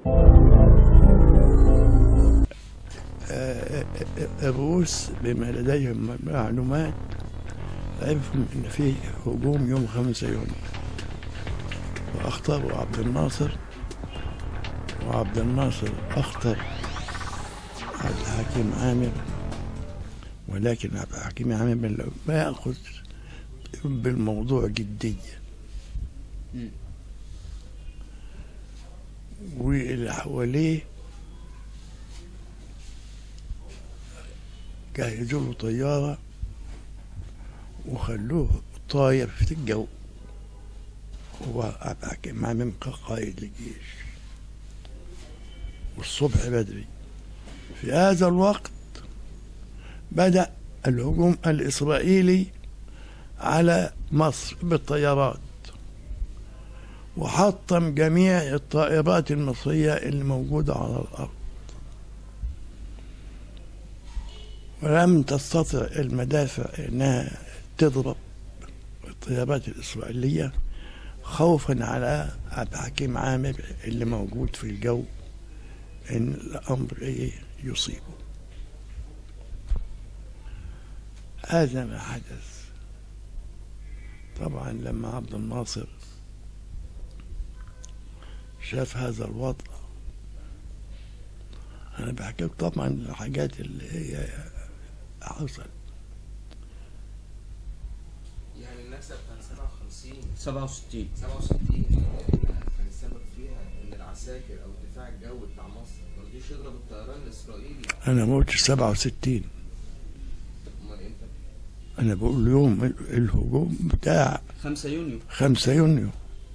الروس بما لديهم معلومات عرفوا ان في هجوم يوم 5 يونيو واختاروا عبد الناصر وعبد الناصر اختار عبد الحكيم عامر ولكن عبد الحكيم عامر ما ياخذ بالموضوع جديه مم. واللي حواليه جهزوا له طيارة وخلوه طاير في الجو هو عبد الحكيم عامر قائد الجيش والصبح بدري في هذا الوقت بدأ الهجوم الإسرائيلي على مصر بالطيارات وحطم جميع الطائرات المصرية اللي موجودة على الأرض ولم تستطع المدافع أنها تضرب الطيارات الإسرائيلية خوفا على عبد الحكيم عامر اللي موجود في الجو إن الأمر إيه يصيبه هذا ما حدث طبعا لما عبد الناصر شاف هذا الوضع انا بحكي لك طبعا الحاجات اللي هي حصل يعني النكسه بتاعت 57 67 67 كان السبب فيها ان العساكر او الدفاع الجوي بتاع مصر ما رضيش يضرب الطيران الاسرائيلي انا ما قلتش 67 امال امتى؟ انا بقول يوم الهجوم بتاع 5 يونيو 5 يونيو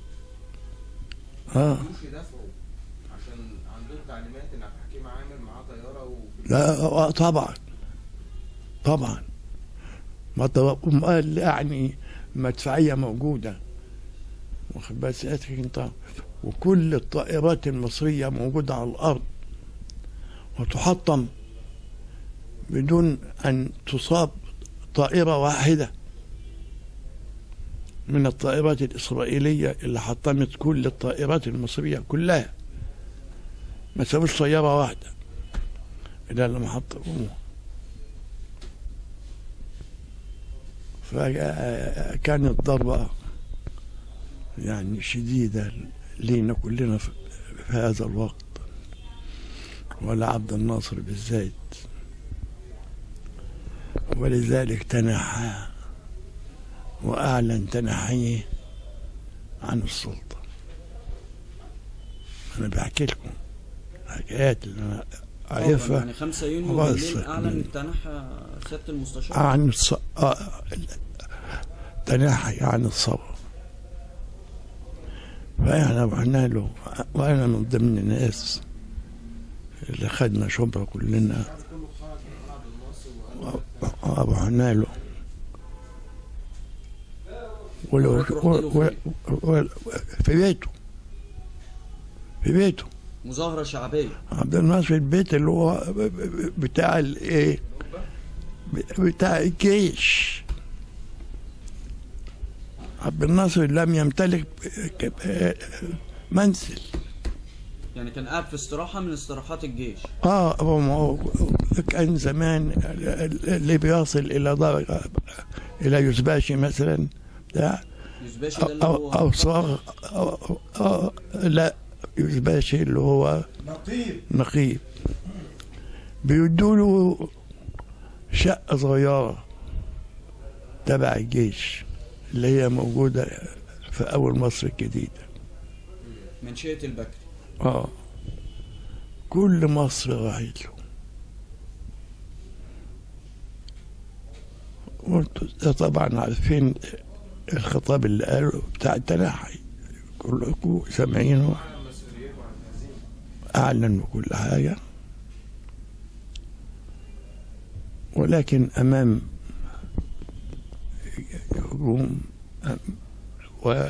اه ما رضوش يدافعوا عشان عندهم تعليمات ان عبد الحكيم عامر معاه طياره و لا آه طبعا طبعا ما طب- قال يعني مدفعية موجودة واخد بال سيادتك انت وكل الطائرات المصرية موجودة على الأرض وتحطم بدون أن تصاب طائرة واحدة من الطائرات الإسرائيلية اللي حطمت كل الطائرات المصرية كلها ما سابوش طيارة واحدة إلى لما حطموها فكانت ضربة يعني شديدة لينا كلنا في في هذا الوقت ولا عبد الناصر بالذات ولذلك تنحى وأعلن تنحيه عن السلطة أنا بحكي لكم حكايات اللي أنا طبعا عارفها يعني 5 يونيو بس. بالليل اعلن تنحى سياده المستشار عن الص... آه، تنحي عن الصبر فاحنا رحنا له وانا من ضمن الناس اللي خدنا شبرا كلنا رحنا له ولو رحت له و- و- و- في بيته في بيته مظاهره شعبيه عبد الناصر البيت اللي هو بتاع الايه بتاع الجيش عبد الناصر لم يمتلك منزل يعني كان قاعد في استراحه من استراحات الجيش اه هو ما هو كان زمان اللي بيصل الى درجه الى يزباشي مثلا بتاع يزباشي ده اللي او هو او صاغ أو أو أو لا يزباشي اللي هو نقيب نقيب بيدوا له شقة صغيرة تبع الجيش اللي هي موجودة في أول مصر الجديدة منشئه البكري اه كل مصر راحت له وانتوا طبعا عارفين الخطاب اللي قاله بتاع التنحي كلكم سامعينه أعلن بكل حاجة ولكن أمام هجوم و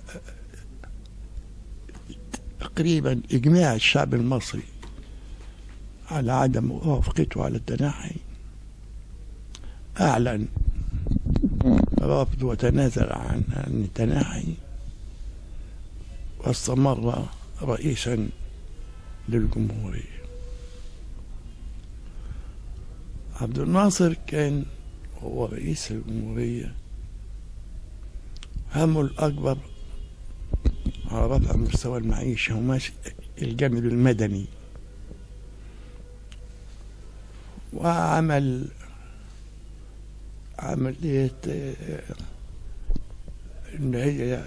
تقريبا إجماع الشعب المصري على عدم موافقته على التنحي أعلن رفض وتنازل عن عن التنحي واستمر رئيسا للجمهورية عبد الناصر كان هو رئيس الجمهورية همه الأكبر على رفع مستوى المعيشة وماشي الجانب المدني وعمل عملية آه، إن هي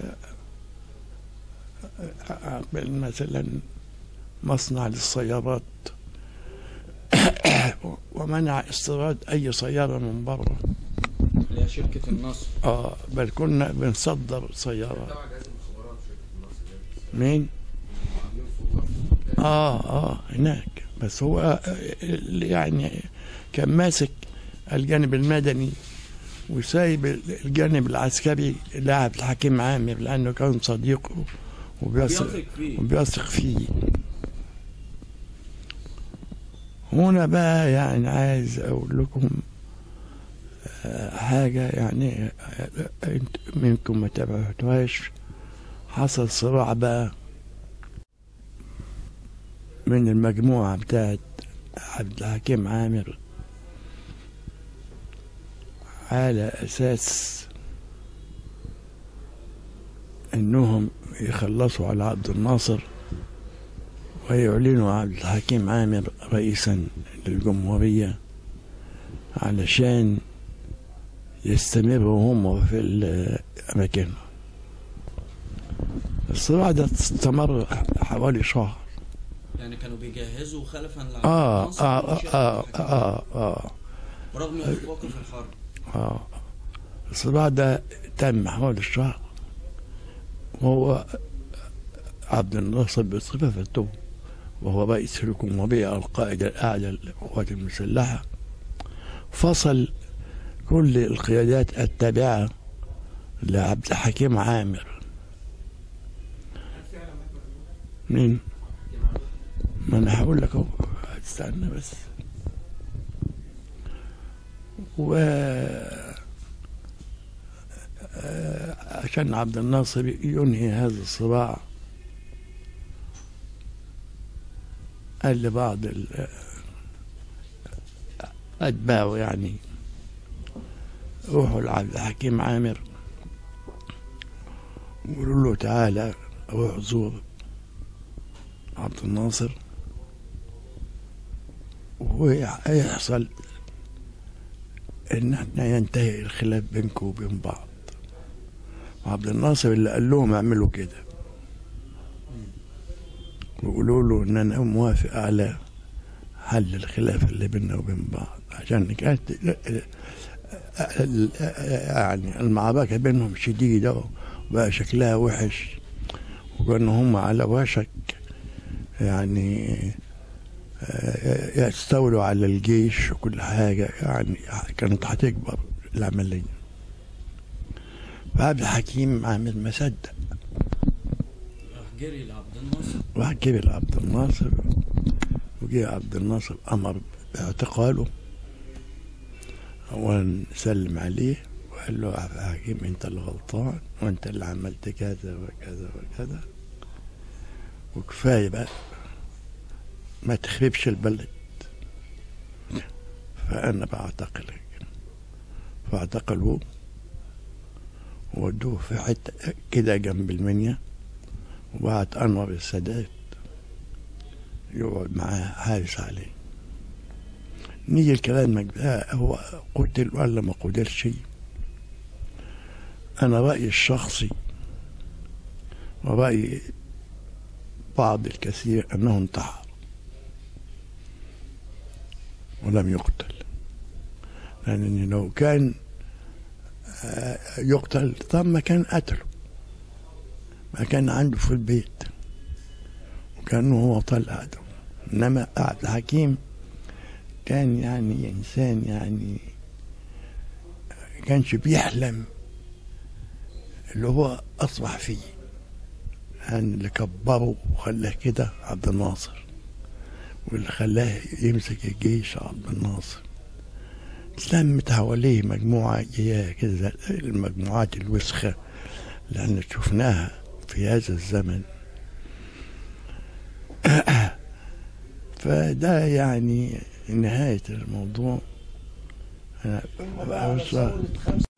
عمل مثلا مصنع للسيارات ومنع استيراد أي سيارة من بره اللي هي شركة النصر آه بل كنا بنصدر سيارات تبع جهاز المخابرات شركه النصر ده مين؟ عاملين فوق اه اه هناك بس هو آه، اللي يعني كان ماسك الجانب المدني وسايب الجانب العسكري لاعب الحكيم عامر لانه كان صديقه وبيثق بيثق فيه وبيثق فيه هنا بقى يعني عايز اقول لكم آه، حاجة يعني آه، انت منكم ما تابعتوهاش حصل صراع بقى من المجموعة بتاعت عبد الحكيم عامر على أساس إنهم يخلصوا على عبد الناصر ويعلنوا عبد الحكيم عامر رئيسا للجمهورية علشان يستمروا هم في ال- أماكنهم الصراع ده استمر حوالي شهر يعني كانوا بيجهزوا خلفا لعبد آه الناصر آه وشركة آه الحكيم. آه آه برغم اخفاقه في الحرب آه الصراع ده تم حوالي الشهر وهو عبد الناصر بصفته وهو رئيس الجمهورية القائد الأعلى للقوات المسلحة فصل كل القيادات التابعة لعبد الحكيم عامر مين؟ ما انا هقول لك اهو استنى بس و آه، عشان عبد الناصر ينهي هذا الصراع قال لبعض ال- أتباعه يعني روحوا لعبد الحكيم عامر وقولوا له تعالى روح زور عبد الناصر ويحصل ان احنا ينتهي الخلاف بينكم وبين بعض وعبد الناصر اللي قال لهم اعملوا كده وقولوا له ان انا موافق على حل الخلاف اللي بيننا وبين بعض عشان كانت يعني المعركة بينهم شديدة وبقى شكلها وحش وكانوا هم على وشك يعني آه، يستولوا على الجيش وكل حاجة يعني كانت هتكبر العملية فعبد الحكيم عامل ما صدق راح جري لعبد الناصر راح جيب عبد الناصر وجي عبد الناصر أمر باعتقاله أولا سلم عليه وقال له يا عبد الحكيم أنت اللي غلطان وأنت اللي عملت كذا وكذا وكذا وكفاية بقى ما تخربش البلد فأنا بعتقلك فاعتقلوه وودوه في حتة كده جنب المنيا وبعت أنور السادات يقعد معاه حارس عليه نيجي الكلام ده هو قتل ولا ما قتلش أنا رأيي الشخصي ورأي بعض الكثير أنه انتحر ولم يقتل لأن لو كان آه، يقتل طب ما كان قتله ما كان عنده في البيت وكان هو طلع عدو انما عبد الحكيم كان يعني انسان يعني كانش بيحلم اللي هو اصبح فيه يعني اللي كبره وخلاه كده عبد الناصر واللي خلاه يمسك الجيش عبد الناصر اتلمت حواليه مجموعة إياه كده المجموعات الوسخة اللي شفناها في هذا الزمن فده يعني نهاية الموضوع أنا ثم بقى على أوصى ثورة 5